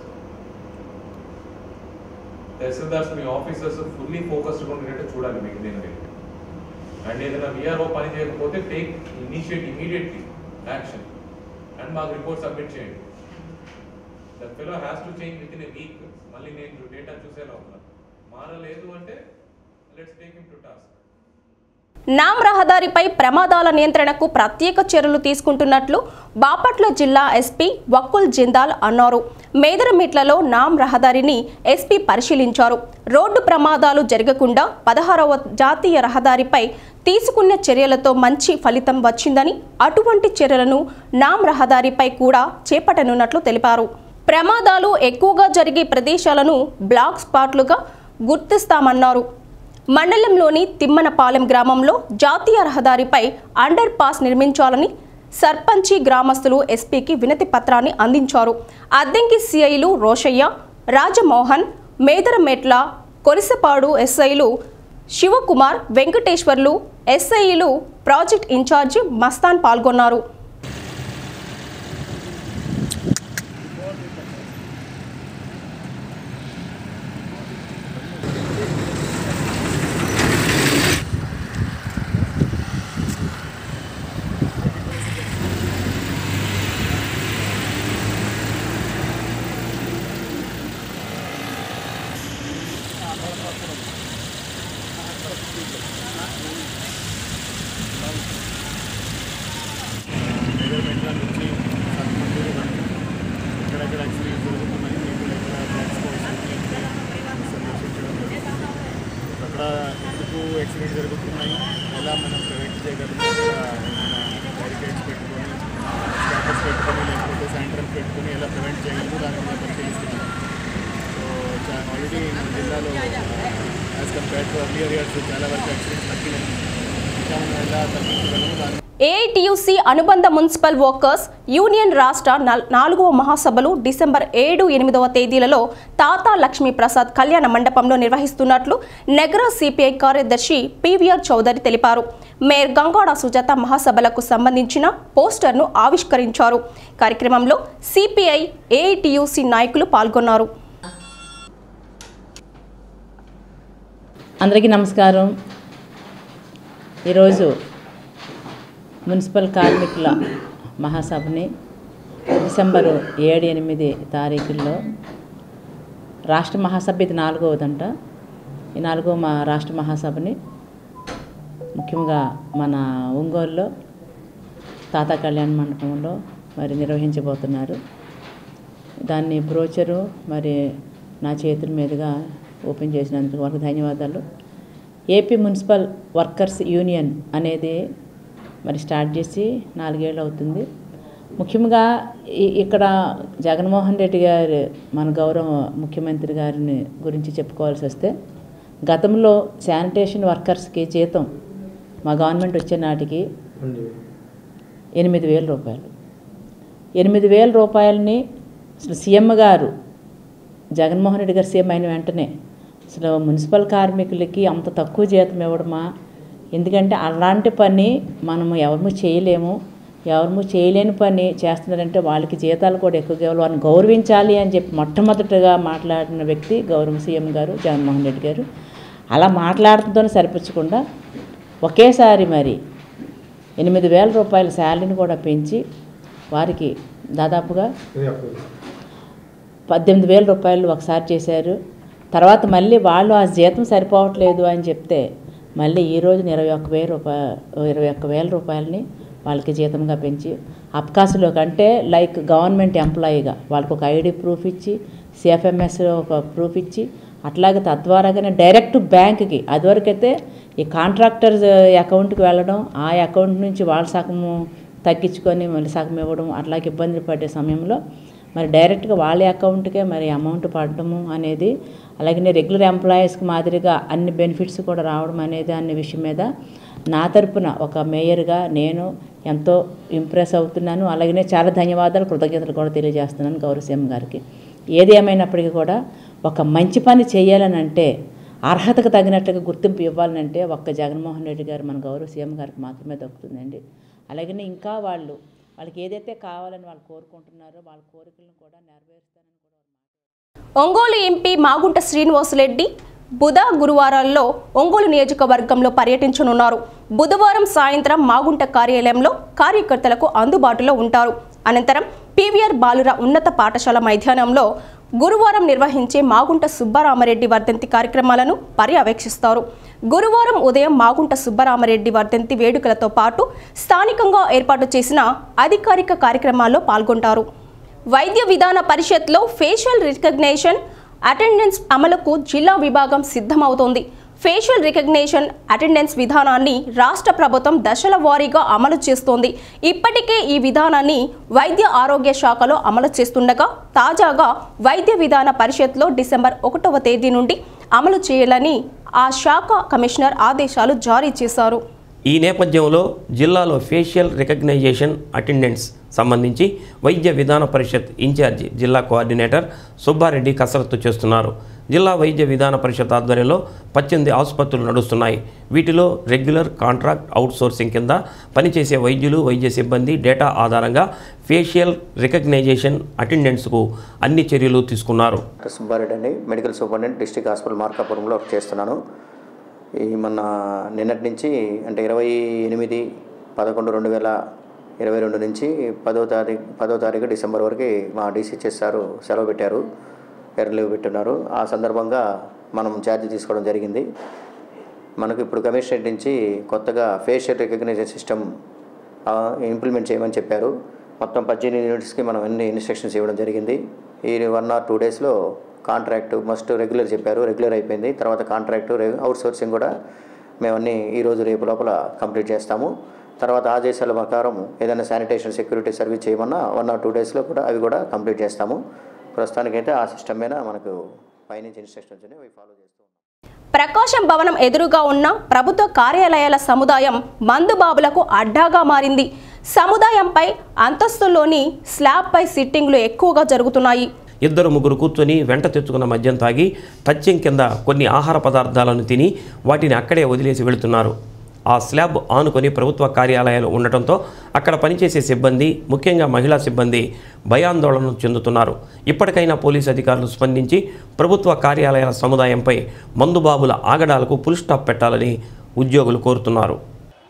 తహసీల్దార్స్ మీ ఆఫీసర్స్ ఫుల్లీ ఫోకస్డ్గా ఉండేటట్టు చూడాలి మీకు దీని మీద అండ్ ఏదైనా విఆర్ఓ పని చేయకపోతే take initiate immediately action and మాకు రిపోర్ట్ సబ్మిట్ చేయండి that fellow has to change with in a week మళ్ళీ నేను డేటా చూసే లోపల మారలేదు అంటే let's take him to task నామ్ రహదారిపై ప్రమాదాల నియంత్రణకు ప్రత్యేక చర్యలు తీసుకుంటున్నట్లు బాపట్ల జిల్లా ఎస్పీ వక్కుల్ జిందాల్ అన్నారు మేదరమిట్లలో నామ్ రహదారిని ఎస్పీ పరిశీలించారు రోడ్డు ప్రమాదాలు జరగకుండా పదహారవ జాతీయ రహదారిపై తీసుకున్న చర్యలతో మంచి ఫలితం వచ్చిందని అటువంటి చర్యలను నామ్ రహదారిపై కూడా చేపట్టనున్నట్లు తెలిపారు ప్రమాదాలు ఎక్కువగా జరిగే ప్రదేశాలను బ్లాక్ స్పాట్లుగా గుర్తిస్తామన్నారు మండలంలోని తిమ్మనపాలెం గ్రామంలో జాతీయ రహదారిపై అండర్ పాస్ నిర్మించాలని సర్పంచి గ్రామస్తులు ఎస్పీకి వినతి పత్రాన్ని అందించారు అద్దెంకి సిఐలు రోషయ్య రాజమోహన్ మేదరమెట్ల కొరిసపాడు ఎస్ఐలు శివకుమార్ వెంకటేశ్వర్లు ఎస్ఐలు ప్రాజెక్ట్ ఇన్ఛార్జి మస్తాన్ పాల్గొన్నారు మెజర్మెంట్ల నుంచి సత్మంతూరు వరకు ఎక్కడెక్కడ యాక్సిడెంట్స్ జరుగుతున్నాయి ఎక్కడెక్కడ బ్లాక్ స్పాట్స్ సందర్శించడం జరుగుతుంది అక్కడ ఎందుకు యాక్సిడెంట్ జరుగుతున్నాయి ఎలా మనం ప్రివెంట్ చేయగలం బ్యారికేడ్స్ పెట్టుకొని స్టాటస్ పెట్టుకొని లేకపోతే శానిటరీ పెట్టుకొని ఎలా ప్రివెంట్ చేయగలము దాని మీద పరిశీలిస్తున్నాం సో ఆల్రెడీ మన జిల్లాలో as compare to earlier years చాలా వరకు యాక్సిడెంట్స్ తగ్గినాయి ఇంకా మనం ఎలా తగ్గించగలము దాని ఏఐటియుసి అనుబంధ మున్సిపల్ వర్కర్స్ యూనియన్ రాష్ట్ర నల్- నాలుగవ మహాసభలు డిసెంబర్ ఏడు ఎనిమిదవ తేదీలలో తాతా లక్ష్మీ ప్రసాద్ కళ్యాణ మండపంలో నిర్వహిస్తున్నట్లు నగర సిపిఐ కార్యదర్శి పివిఆర్ చౌదరి తెలిపారు మేయర్ గంగాడ సుజాత మహాసభలకు సంబంధించిన పోస్టర్ను ఆవిష్కరించారు కార్యక్రమంలో సిపిఐ ఏఐటియుసి నాయకులు పాల్గొన్నారు అందరికీ నమస్కారం ఈరోజు మున్సిపల్ కార్మికుల మహాసభని డిసెంబరు ఏడు ఎనిమిది తారీఖుల్లో రాష్ట్ర మహాసభ ఇది నాలుగవదంట ఈ నాలుగవ మా రాష్ట్ర మహాసభని ముఖ్యంగా మన ఒంగోలులో తాత కళ్యాణ మండపంలో మరి నిర్వహించబోతున్నారు దాన్ని బ్రోచరు మరి నా చేతుల మీదుగా ఓపెన్ చేసినందుకు వాళ్ళకి ధన్యవాదాలు ఏపీ మున్సిపల్ వర్కర్స్ యూనియన్ అనేది మరి స్టార్ట్ చేసి నాలుగేళ్ళు అవుతుంది ముఖ్యంగా ఈ- ఇక్కడ జగన్మోహన్ రెడ్డి గారు మన గౌరవ ముఖ్యమంత్రి గారిని గురించి చెప్పుకోవాల్సి వస్తే గతంలో శానిటేషన్ వర్కర్స్కి జీతం మా గవర్నమెంట్ వచ్చే నాటికి ఎనిమిది వేల రూపాయలు ఎనిమిది వేల రూపాయలని అసలు సీఎం గారు జగన్మోహన్ రెడ్డి గారు సీఎం అయిన వెంటనే అసలు మున్సిపల్ కార్మికులకి అంత తక్కువ జీతం ఇవ్వడమా ఎందుకంటే అలాంటి పని మనము ఎవరు చేయలేము ఎవరు చేయలేని పని చేస్తున్నారంటే వాళ్ళకి జీతాలు కూడా ఎక్కువగా ఇవ్వాలి వారిని గౌరవించాలి అని చెప్పి మొట్టమొదటిగా మాట్లాడిన వ్యక్తి గౌరవ సీఎం గారు జగన్మోహన్ రెడ్డి గారు అలా మాట్లాడటంతోనే సరిపించకుండా ఒకేసారి మరి ఎనిమిది వేల రూపాయల శాలరీని కూడా పెంచి వారికి దాదాపుగా పద్దెనిమిది వేల రూపాయలు ఒకసారి చేశారు తర్వాత మళ్ళీ వాళ్ళు ఆ జీతం సరిపోవట్లేదు అని చెప్తే మళ్ళీ ఈ రోజున ఇరవై ఒక్క వేల రూపాయ ఇరవై ఒక్క వేల రూపాయలని వాళ్ళకి జీతంగా పెంచి అబ్కాసులో కంటే లైక్ గవర్నమెంట్ ఎంప్లాయీగా వాళ్ళకి ఒక ఐడి ప్రూఫ్ ఇచ్చి సిఎఫ్ఎంఎస్ ఒక ప్రూఫ్ ఇచ్చి అట్లాగే తద్వారాగానే డైరెక్ట్ బ్యాంక్కి అదివరకైతే ఈ కాంట్రాక్టర్ అకౌంట్కి వెళ్ళడం ఆ అకౌంట్ నుంచి వాళ్ళ సగము తగ్గించుకొని మళ్ళీ సగం ఇవ్వడం అట్లాగే ఇబ్బందులు పడే సమయంలో మరి డైరెక్ట్గా వాళ్ళ అకౌంట్కే మరి అమౌంట్ పడటము అనేది అలాగే రెగ్యులర్ ఎంప్లాయీస్కి మాదిరిగా అన్ని బెనిఫిట్స్ కూడా రావడం అనేది అనే విషయం మీద నా తరపున ఒక మేయర్గా నేను ఎంతో ఇంప్రెస్ అవుతున్నాను అలాగనే చాలా ధన్యవాదాలు కృతజ్ఞతలు కూడా తెలియజేస్తున్నాను గౌరవ సీఎం గారికి ఏది ఏమైనప్పటికీ కూడా ఒక మంచి పని చేయాలని అంటే అర్హతకు తగినట్టుగా గుర్తింపు ఇవ్వాలంటే ఒక్క జగన్మోహన్ రెడ్డి గారు మన గౌరవ సీఎం గారికి మాత్రమే దక్కుతుందండి అలాగనే ఇంకా వాళ్ళు వాళ్ళకి ఏదైతే కావాలని వాళ్ళు కోరుకుంటున్నారో వాళ్ళ కోరికలను కూడా నెరవేరుస్తారని ఒంగోలు ఎంపీ మాగుంట శ్రీనివాసులరెడ్డి బుధ గురువారాల్లో ఒంగోలు నియోజకవర్గంలో పర్యటించనున్నారు బుధవారం సాయంత్రం మాగుంట కార్యాలయంలో కార్యకర్తలకు అందుబాటులో ఉంటారు అనంతరం పీవీఆర్ బాలుర ఉన్నత పాఠశాల మైదానంలో గురువారం నిర్వహించే మాగుంట సుబ్బరామరెడ్డి వర్ధంతి కార్యక్రమాలను పర్యవేక్షిస్తారు గురువారం ఉదయం మాగుంట సుబ్బరామరెడ్డి వర్ధంతి వేడుకలతో పాటు స్థానికంగా ఏర్పాటు చేసిన అధికారిక కార్యక్రమాల్లో పాల్గొంటారు వైద్య విధాన పరిషత్లో ఫేషియల్ రికగ్నేషన్ అటెండెన్స్ అమలుకు జిల్లా విభాగం సిద్ధమవుతోంది ఫేషియల్ రికగ్నేషన్ అటెండెన్స్ విధానాన్ని రాష్ట్ర ప్రభుత్వం దశల వారీగా అమలు చేస్తోంది ఇప్పటికే ఈ విధానాన్ని వైద్య ఆరోగ్య శాఖలో అమలు చేస్తుండగా తాజాగా వైద్య విధాన పరిషత్లో డిసెంబర్ ఒకటవ తేదీ నుండి అమలు చేయాలని ఆ శాఖ కమిషనర్ ఆదేశాలు జారీ చేశారు ఈ నేపథ్యంలో జిల్లాలో ఫేషియల్ రికగ్నైజేషన్ అటెండెన్స్ సంబంధించి వైద్య విధాన పరిషత్ ఇన్ఛార్జి జిల్లా కోఆర్డినేటర్ సుబ్బారెడ్డి కసరత్తు చేస్తున్నారు జిల్లా వైద్య విధాన పరిషత్ ఆధ్వర్యంలో పద్దెనిమిది ఆసుపత్రులు నడుస్తున్నాయి వీటిలో రెగ్యులర్ కాంట్రాక్ట్ అవుట్సోర్సింగ్ కింద పనిచేసే వైద్యులు వైద్య సిబ్బంది డేటా ఆధారంగా ఫేషియల్ రికగ్నైజేషన్ అటెండెన్స్కు అన్ని చర్యలు తీసుకున్నారు డాక్టర్ సుబ్బారెడ్డి అండి మెడికల్ సూపరింటెండెంట్ డిస్ట్రిక్ట్ హాస్పిటల్ మార్కాపురంలో వర్క్ చేస్తున్నాను ఈ మొన్న నిన్నటి నుంచి అంటే ఇరవై ఎనిమిది పదకొండు రెండు వేల ఇరవై రెండు నుంచి పదో తారీఖు పదో తారీఖు డిసెంబర్ వరకు మా డీసీహెచ్ సారు సెలవు పెట్టారు ఎర్ర లీవ్ పెట్టున్నారు ఆ సందర్భంగా మనం ఛార్జ్ తీసుకోవడం జరిగింది మనకు ఇప్పుడు కమిషనరేట్ నుంచి కొత్తగా ఫేషియల్ రికగ్నైజేషన్ సిస్టమ్ ఇంప్లిమెంట్ చేయమని చెప్పారు మొత్తం పద్దెనిమిది యూనిట్స్కి మనం అన్ని ఇన్స్ట్రక్షన్స్ ఇవ్వడం జరిగింది ఈ వన్ ఆర్ టూ డేస్లో కాంట్రాక్ట్ మస్ట్ రెగ్యులర్ చెప్పారు రెగ్యులర్ అయిపోయింది తర్వాత కాంట్రాక్ట్ అవుట్ సోర్సింగ్ కూడా మేమన్నీ ఈరోజు రేపు లోపల కంప్లీట్ చేస్తాము తర్వాత ఆదేశాల ప్రకారం ఏదైనా శానిటేషన్ సెక్యూరిటీ సర్వీస్ చేయమన్నా వన్ ఆర్ టూ డేస్లో కూడా అవి కూడా కంప్లీట్ చేస్తాము ప్రస్తుతానికైతే ఆ సిస్టమ్ మీద మనకు పైనుంచి ఇన్స్ట్రక్షన్స్ ఉన్నాయి అవి ఫాలో చేస్తాం ప్రకాశం భవనం ఎదురుగా ఉన్న ప్రభుత్వ కార్యాలయాల సముదాయం మందుబాబులకు అడ్డాగా మారింది సముదాయంపై అంతస్తులోని స్లాబ్పై సిట్టింగ్లు ఎక్కువగా జరుగుతున్నాయి ఇద్దరు ముగ్గురు కూర్చొని వెంట తెచ్చుకున్న మద్యం తాగి టచ్చింగ్ కింద కొన్ని ఆహార పదార్థాలను తిని వాటిని అక్కడే వదిలేసి వెళుతున్నారు ఆ స్లాబ్ ఆనుకొని ప్రభుత్వ కార్యాలయాలు ఉండటంతో అక్కడ పనిచేసే సిబ్బంది ముఖ్యంగా మహిళా సిబ్బంది భయాందోళన చెందుతున్నారు ఇప్పటికైనా పోలీసు అధికారులు స్పందించి ప్రభుత్వ కార్యాలయాల సముదాయంపై మందుబాబుల ఆగడాలకు ఫుల్ స్టాప్ పెట్టాలని ఉద్యోగులు కోరుతున్నారు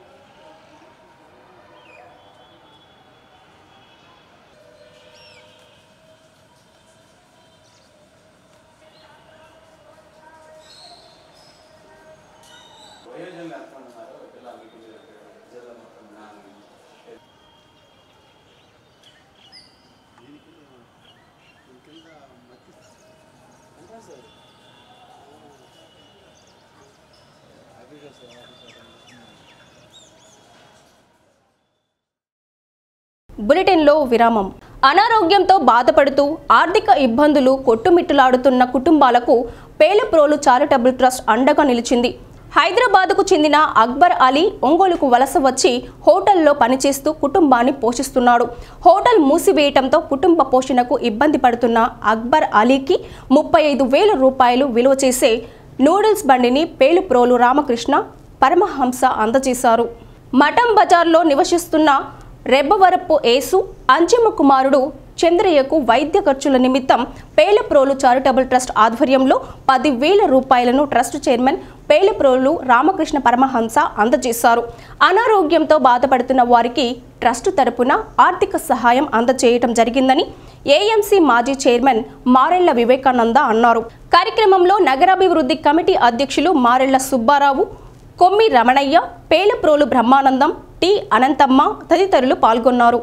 బులెటిన్లో విరామం అనారోగ్యంతో బాధపడుతూ ఆర్థిక ఇబ్బందులు కొట్టుమిట్టులాడుతున్న కుటుంబాలకు పేలప్రోలు చారిటబుల్ ట్రస్ట్ అండగా నిలిచింది హైదరాబాద్కు చెందిన అక్బర్ అలీ ఒంగోలుకు వలస వచ్చి హోటల్లో పనిచేస్తూ కుటుంబాన్ని పోషిస్తున్నాడు హోటల్ మూసివేయటంతో కుటుంబ పోషణకు ఇబ్బంది పడుతున్న అక్బర్ అలీకి ముప్పై ఐదు వేల రూపాయలు విలువ చేసే నూడిల్స్ బండిని పేలుప్రోలు రామకృష్ణ పరమహంస అందజేశారు మఠం బజార్లో నివసిస్తున్న రెబ్బవరపు ఏసు అంజమ్మ కుమారుడు చంద్రయ్యకు వైద్య ఖర్చుల నిమిత్తం పేలప్రోలు చారిటబుల్ ట్రస్ట్ ఆధ్వర్యంలో పదివేల రూపాయలను ట్రస్ట్ చైర్మన్ పేలప్రోలు రామకృష్ణ పరమహంస అందజేశారు అనారోగ్యంతో బాధపడుతున్న వారికి ట్రస్ట్ తరపున ఆర్థిక సహాయం అందజేయటం జరిగిందని ఏఎంసీ మాజీ చైర్మన్ మారెళ్ల వివేకానంద అన్నారు కార్యక్రమంలో నగరాభివృద్ధి కమిటీ అధ్యక్షులు మారెళ్ల సుబ్బారావు కొమ్మి రమణయ్య పేలప్రోలు బ్రహ్మానందం టి అనంతమ్మ తదితరులు పాల్గొన్నారు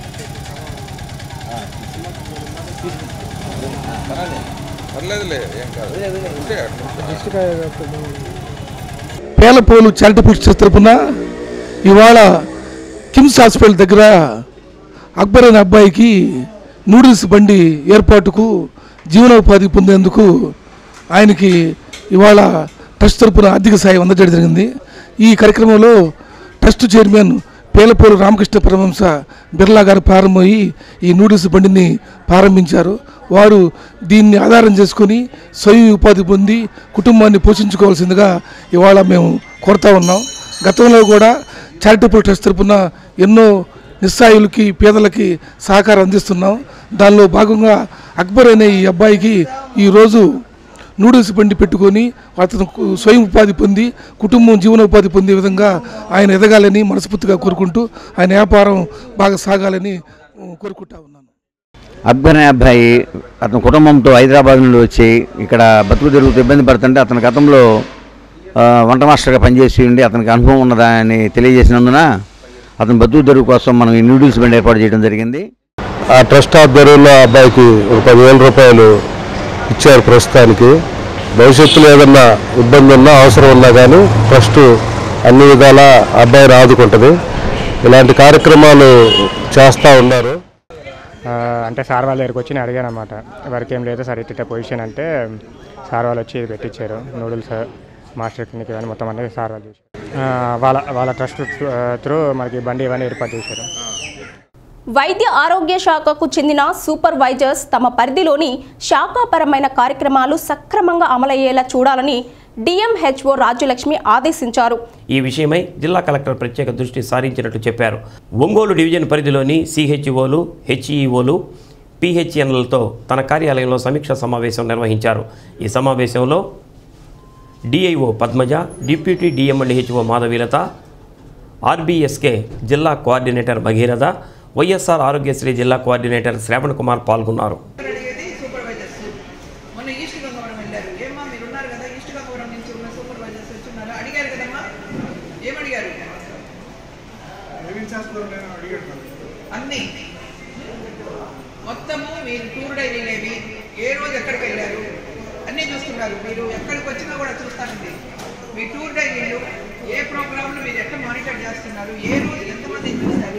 పర్లేదులే ఏం కాదు ఉంటే అట్లా. పేలపోలు చారిటబుల్ ట్రస్ట్ తరపున ఇవాళ కిమ్స్ హాస్పిటల్ దగ్గర అక్బర్ అనే అబ్బాయికి నూడిల్స్ బండి ఏర్పాటుకు జీవనోపాధి పొందేందుకు ఆయనకి ఇవాళ ట్రస్ట్ తరపున ఆర్థిక సాయం అందజేయడం జరిగింది ఈ కార్యక్రమంలో ట్రస్ట్ చైర్మన్ పేలపోలు రామకృష్ణ పరమహంస బిర్లా గారు ప్రారంభమయ్యి ఈ నూడిల్స్ బండిని ప్రారంభించారు వారు దీన్ని ఆధారం చేసుకొని స్వయం ఉపాధి పొంది కుటుంబాన్ని పోషించుకోవాల్సిందిగా ఇవాళ మేము కోరుతా ఉన్నాం గతంలో కూడా చారిటబుల్ ట్రస్ట్ తరపున ఎన్నో నిస్సాయులకి పేదలకి సహకారం అందిస్తున్నాం దానిలో భాగంగా అక్బర్ అనే ఈ అబ్బాయికి ఈరోజు నూడిల్స్ బండి పెట్టుకొని అతను కు- స్వయం ఉపాధి పొంది కుటుంబం జీవనోపాధి పొందే విధంగా ఆయన ఎదగాలని మనస్ఫూర్తిగా కోరుకుంటూ ఆయన వ్యాపారం బాగా సాగాలని ఉ, కోరుకుంటా ఉన్నాను అక్బర్ అనే అబ్బాయి అతని కుటుంబంతో హైదరాబాద్ నుండి వచ్చి ఇక్కడ బతుకు తిరుగుతూ ఇబ్బంది పడుతుంటే అతని గతంలో ఆ, వంట మాస్టర్గా పనిచేసి ఉండి అతనికి అనుభవం ఉన్నదా అని తెలియజేసినందున అతని బతుకు తెరువు కోసం మనం ఈ నూడిల్స్ బండి ఏర్పాటు చేయడం జరిగింది ఆ ట్రస్ట్ ఆధ్వర్యంలో ఆ అబ్బాయికి ఒక పదివేల రూపాయలు ఇచ్చారు ప్రస్తుతానికి భవిష్యత్తులో ఏదన్నా ఇబ్బంది ఉన్నా అవసరం ఉన్నా కానీ ట్రస్ట్ అన్ని విధాల ఆ అబ్బాయిని ఆదుకుంటుంది ఇలాంటి కార్యక్రమాలు చేస్తూ ఉన్నారు ఆ, అంటే సార్ వాళ్ళ దగ్గరికి వచ్చి నేను అడిగాను అనమాట వర్క్ ఏం లేదు సార్ ఇట్ట పొజిషన్ అంటే సార్ వాళ్ళు వచ్చి ఇది పెట్టించారు నూడిల్స్ మాస్టర్ క్లినిక్ ఇవన్నీ మొత్తం అన్నీ సార్ వాళ్ళు చేశారు ఆ, వాళ్ళ వాళ్ళ ట్రస్ట్ త్రూ మనకి బండి ఇవన్నీ ఏర్పాటు చేశారు వైద్య ఆరోగ్య శాఖకు చెందిన సూపర్వైజర్స్ తమ పరిధిలోని శాఖాపరమైన కార్యక్రమాలు సక్రమంగా అమలయ్యేలా చూడాలని డిఎంహెచ్ఓ రాజ్యలక్ష్మి ఆదేశించారు ఈ విషయమై జిల్లా కలెక్టర్ ప్రత్యేక దృష్టి సారించినట్టు చెప్పారు ఒంగోలు డివిజన్ పరిధిలోని సిహెచ్ఓలు హెచ్ఈఓలు పిహెచ్ఎన్లతో తన కార్యాలయంలో సమీక్షా సమావేశం నిర్వహించారు ఈ సమావేశంలో DIO Padmaja deputy DM and HO Madhavilatha RBSK జిల్లా కోఆర్డినేటర్ భగీరథ వైఎస్ఆర్ ఆరోగ్యశ్రీ జిల్లా కోఆర్డినేటర్ శ్రావణ్ కుమార్ పాల్గొన్నారు మొన్న ఈస్ట్ గంగవరం వెళ్ళారు ఏమ్మా మీరు ఉన్నారు కదా ఈస్ట్ గంగవరం నుంచి ఉన్న సూపర్వైజర్స్ వచ్చున్నారు అడిగారు కదమ్మా ఏమడిగారు అన్ని మొత్తము మీరు టూర్ డైరీలు ఏవి ఏ రోజు ఎక్కడికి వెళ్ళారు అన్నీ చూస్తున్నారు మీరు ఎక్కడికి వచ్చినా కూడా చూస్తానండి మీ టూర్ డైరీలు ఏ ప్రోగ్రాంలు మీరు ఎక్కడ మానిటర్ చేస్తున్నారు ఏ రోజు ఎంతమంది చూస్తారు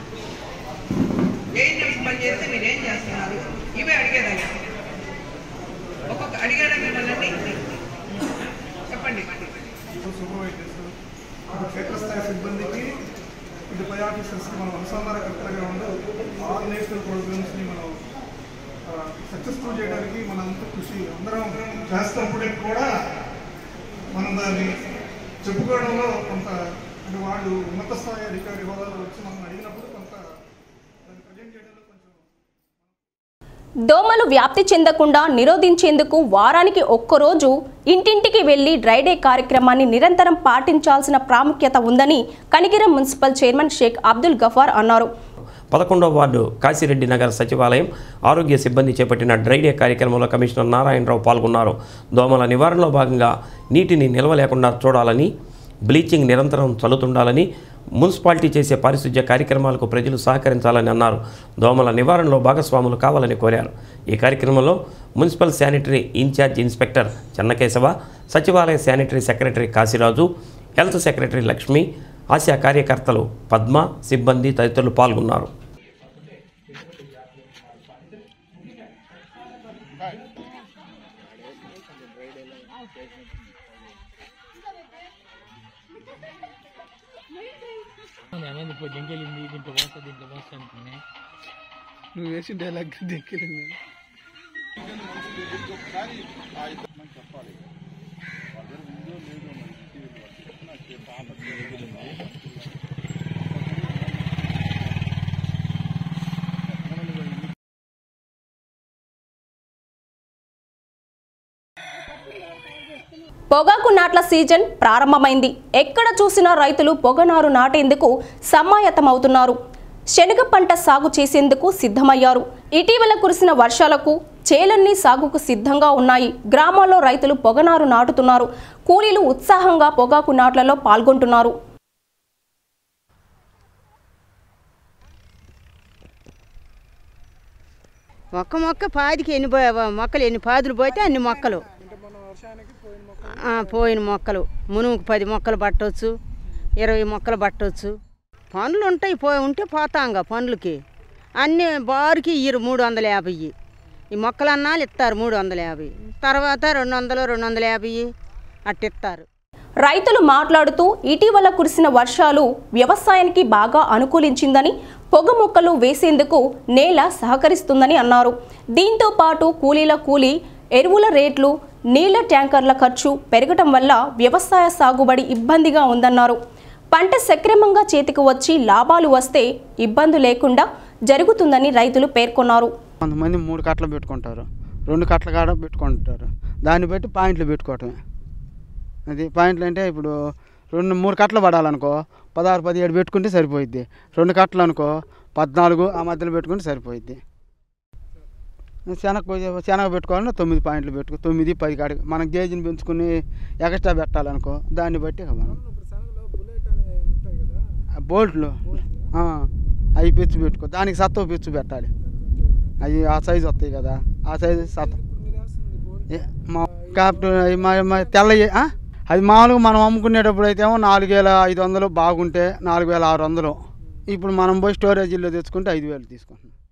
ఏ ఇంజన్స్ పని చేస్తే మీరు ఏం చేస్తున్నారు ఇవే అడిగేదయ్యా ఒక్కొక్క అడిగారా మిమ్మల్ని చెప్పండి సూపర్వైజర్స్ ఇప్పుడు క్షేత్రస్థాయి సిబ్బందికి ఇది పై ఆఫీసర్స్కి మనం అనుసంధానకర్తలుగా ఉంటూ ఆల్ నేషనల్ ప్రోగ్రామ్స్ని మనం సక్సెస్ఫుల్ చేయడానికి మనంతా కృషి అందరం చేస్తున్నప్పటికి కూడా మనం దాన్ని చెప్పుకోవడంలో కొంత అంటే వాళ్ళు ఉన్నత స్థాయి అధికారి హోదాలో వచ్చి మనం అడిగినప్పుడు కొంత దాన్ని ప్రజెంట్ చేయడంలో కొంచెం దోమలు వ్యాప్తి చెందకుండా నిరోధించేందుకు వారానికి ఒక్కరోజు ఇంటింటికి వెళ్లి డ్రైడే కార్యక్రమాన్ని నిరంతరం పాటించాల్సిన ప్రాముఖ్యత ఉందని కనిగిర మున్సిపల్ చైర్మన్ షేక్ అబ్దుల్ గఫార్ అన్నారు పదకొండవ వార్డు కాశీరెడ్డి నగర్ సచివాలయం ఆరోగ్య సిబ్బంది చేపట్టిన డ్రైడే కార్యక్రమంలో కమిషనర్ నారాయణరావు పాల్గొన్నారు దోమల నివారణలో భాగంగా నీటిని నిల్వ లేకుండా చూడాలని బ్లీచింగ్ నిరంతరం చల్లుతుండాలని మున్సిపాలిటీ చేసే పారిశుధ్య కార్యక్రమాలకు ప్రజలు సహకరించాలని అన్నారు దోమల నివారణలో భాగస్వాములు కావాలని కోరారు ఈ కార్యక్రమంలో municipal sanitary incharge inspector Chennakesava సచివాలయ sanitary secretary Kasiraju health secretary Lakshmi Asha కార్యకర్తలు పద్మ సిబ్బంది తదితరులు పాల్గొన్నారు ఏమైంది ఇప్పుడు దెంకెళ్ళింది దీంట్లో పోస్తా దీంట్లో పోస్తా అనుకున్నా నువ్వు వేసిన డైలాగ్ దెక్కింది చెప్పాలి వాళ్ళ దగ్గర ఉందో లేదో మరి పొగాకు నాట్ల సీజన్ ప్రారంభమైంది ఎక్కడ చూసినా రైతులు పొగనారు నాటేందుకు సమాయత్తమవుతున్నారు శనగ పంట సాగు చేసేందుకు సిద్ధమయ్యారు ఇటీవల కురిసిన వర్షాలకు చేలన్నీ సాగుకు సిద్ధంగా ఉన్నాయి గ్రామాల్లో రైతులు పొగనారు నాటుతున్నారు కూలీలు ఉత్సాహంగా పొగాకు నాట్లలో పాల్గొంటున్నారు ఒక్క మొక్క పాదికి ఎన్ని పో- మొక్కలు ఎన్ని పాదులు పోతే అన్ని మొక్కలు ఆ, పోయిన మొక్కలు మునుగుకు పది మొక్కలు పట్టవచ్చు ఇరవై మొక్కలు పట్టవచ్చు పనులు ఉంటాయి పో ఉంటే పోతాంగా పనులకి అన్ని బారుకి ఇయ్యరు మూడు వందల యాభై ఈ మొక్కలు అన్నాలు ఇస్తారు మూడు వందల యాభై తర్వాత రెండు వందలు రెండు వందల యాభై అట్ట ఇస్తారు రైతులు మాట్లాడుతూ ఇటీవల కురిసిన వర్షాలు వ్యవసాయానికి బాగా అనుకూలించిందని పొగ మొక్కలు వేసేందుకు నేల సహకరిస్తుందని అన్నారు దీంతో పాటు కూలీల కూలీ ఎరువుల రేట్లు నీళ్ల ట్యాంకర్ల ఖర్చు పెరగటం వల్ల వ్యవసాయ సాగుబడి ఇబ్బందిగా ఉందన్నారు పంట సక్రమంగా చేతికి వచ్చి లాభాలు వస్తే ఇబ్బంది లేకుండా జరుగుతుందని రైతులు పేర్కొన్నారు కొంతమంది మూడు కట్టలు పెట్టుకుంటారు రెండు కట్టల కాడ పెట్టుకుంటారు దాన్ని బట్టి పాయింట్లు పెట్టుకోవటమే అది పాయింట్లు అంటే ఇప్పుడు రెండు మూడు కట్టలు పడాలనుకో పదహారు పదిహేడు పెట్టుకుంటే సరిపోయిద్ది రెండు కట్టలు అనుకో పద్నాలుగు ఆ మధ్యలో పెట్టుకుంటే సరిపోయిద్ది శనగ పోయి- శనగ పెట్టుకోవాలన్నా తొమ్మిది పాయింట్లు పెట్టుకో తొమ్మిది పది కాడికి మనం గేజీని పెంచుకుని ఎక్స్ట్రా పెట్టాలనుకో దాన్ని బట్టి ఇక మనం ఆ బోల్ట్లు ఆ, అవి పిచ్చు పెట్టుకో దానికి సత్వ పిచ్చు పెట్టాలి అవి ఆ సైజు వస్తాయి కదా ఆ సైజు సత్వ ఏ, మా కాప్టూ అవి మా- మా తెల్లవి ఆ? అది మామూలుగా మనం అమ్ముకునేటప్పుడు అయితే ఏమో నాలుగు వేల ఐదు వందలు బాగుంటే నాలుగు వేల ఆరు వందలు ఇప్పుడు మనం పోయి స్టోరేజీలో తెచ్చుకుంటే ఐదు వేలు తీసుకుంటున్నాం